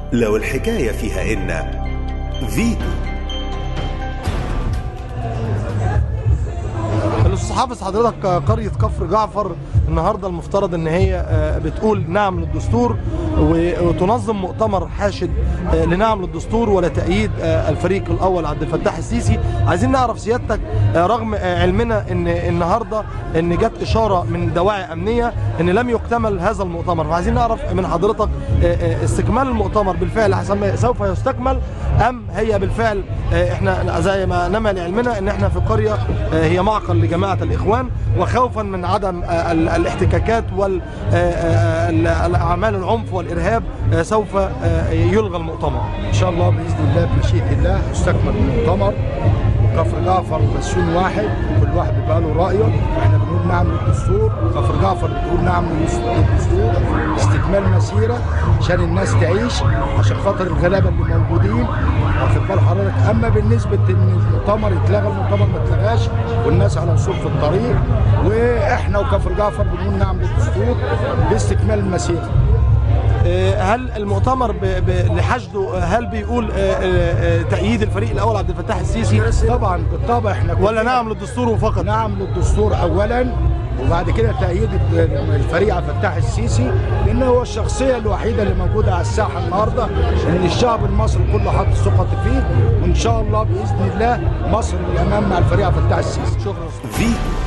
لو الحكاية فيها إن فيتو الاستاذ حافظ حضرتك قريه كفر جعفر النهارده المفترض ان هي آه، بتقول نعم للدستور و- وتنظم مؤتمر حاشد آه، لنعم للدستور ولتأييد آه، الفريق الاول عبد الفتاح السيسي عايزين نعرف سيادتك آه، رغم آه، علمنا ان النهارده ان جت اشاره من دواعي امنيه ان لم يكتمل هذا المؤتمر فعايزين نعرف من حضرتك آه، آه، استكمال المؤتمر بالفعل حسب- سوف يستكمل ام هي بالفعل آه، احنا زي ما نما لعلمنا ان احنا في قريه آه، هي معقل لجماعه الاخوان وخوفا من عدم آه، ال- الاحتكاكات والاعمال العنف والارهاب آه، سوف آه، يلغى المؤتمر ان شاء الله باذن الله بمشيئه الله يستكمل المؤتمر وكفر جعفر مسؤول واحد كل واحد بيبقى له رايه احنا بنقول نعم للدستور كفر جعفر بتقول نعم للدستور استكمال مسيره عشان الناس تعيش عشان خاطر الغلابه اللي موجودين واخد بال حضرتك اما بالنسبه ان المؤتمر يتلغى المؤتمر ما اتلغاش والناس على وصول في الطريق واحنا وكفر جعفر بنقول نعم للدستور باستكمال المسيره آه، هل المؤتمر ب- ب- لحشده هل بيقول آه، آه، آه، تأييد الفريق الاول عبد الفتاح السيسي طبعا بالطبع احنا ولا كلنا- نعم للدستور فقط نعم للدستور اولا وبعد كده تأييد الفريق عبد الفتاح السيسي لأنه هو الشخصية الوحيدة اللي موجودة على الساحة النهاردة إن الشعب المصري كله حاطط ثقته فيه وإن شاء الله بإذن الله مصر للأمام مع الفريق عبد الفتاح السيسي شكرا فيتو